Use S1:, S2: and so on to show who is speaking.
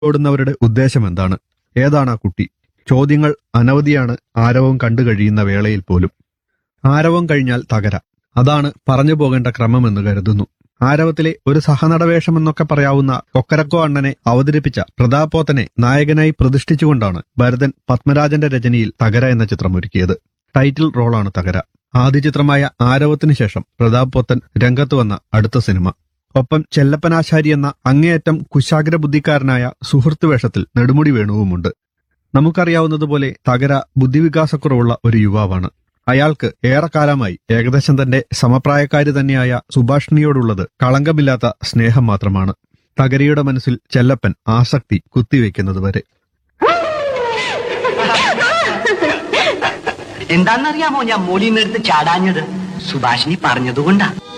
S1: ഓടുന്നവരുടെ ഉദ്ദേശം എന്താണ് ഏതാണ് ആ കുട്ടി ചോദ്യങ്ങൾ അനവധിയാണ് ആരവം കണ്ടു കഴിയുന്ന വേളയിൽ പോലും ആരവം കഴിഞ്ഞാൽ തകര അതാണ് പറഞ്ഞു പോകേണ്ട ക്രമമെന്ന് കരുതുന്നു ആരവത്തിലെ ഒരു സഹനടവേഷമെന്നൊക്കെ പറയാവുന്ന കൊക്കരക്കോ അണ്ണനെ അവതരിപ്പിച്ച പ്രതാപോത്തനെ നായകനായി പ്രതിഷ്ഠിച്ചുകൊണ്ടാണ് ഭരതൻ പത്മരാജന്റെ രചനയിൽ തകര എന്ന ചിത്രം ഒരുക്കിയത് ടൈറ്റിൽ റോളാണ് തകര ആദ്യ ചിത്രമായ ആരവത്തിനു ശേഷം പ്രതാപ് പോത്തൻ രംഗത്ത് വന്ന അടുത്ത സിനിമ ഒപ്പം ചെല്ലപ്പനാശാരി എന്ന അങ്ങേയറ്റം കുശാഗ്ര ബുദ്ധിക്കാരനായ സുഹൃത്ത് വേഷത്തിൽ നെടുമുടി വേണുവുമുണ്ട് നമുക്കറിയാവുന്നതുപോലെ തകര ബുദ്ധിവികാസക്കുറവുള്ള ഒരു യുവാവാണ് അയാൾക്ക് ഏറെക്കാലമായി ഏകദേശം തന്റെ സമപ്രായക്കാരി തന്നെയായ സുഭാഷിണിയോടുള്ളത് കളങ്കമില്ലാത്ത സ്നേഹം മാത്രമാണ് തകരയുടെ മനസ്സിൽ ചെല്ലപ്പൻ ആസക്തി കുത്തിവെക്കുന്നതുവരെ
S2: എന്താണെന്നറിയാമോ ഞാൻ മോളിൽ നിന്നെടുത്ത് ചാടാഞ്ഞത് സുഭാഷിണി പറഞ്ഞതുകൊണ്ടാ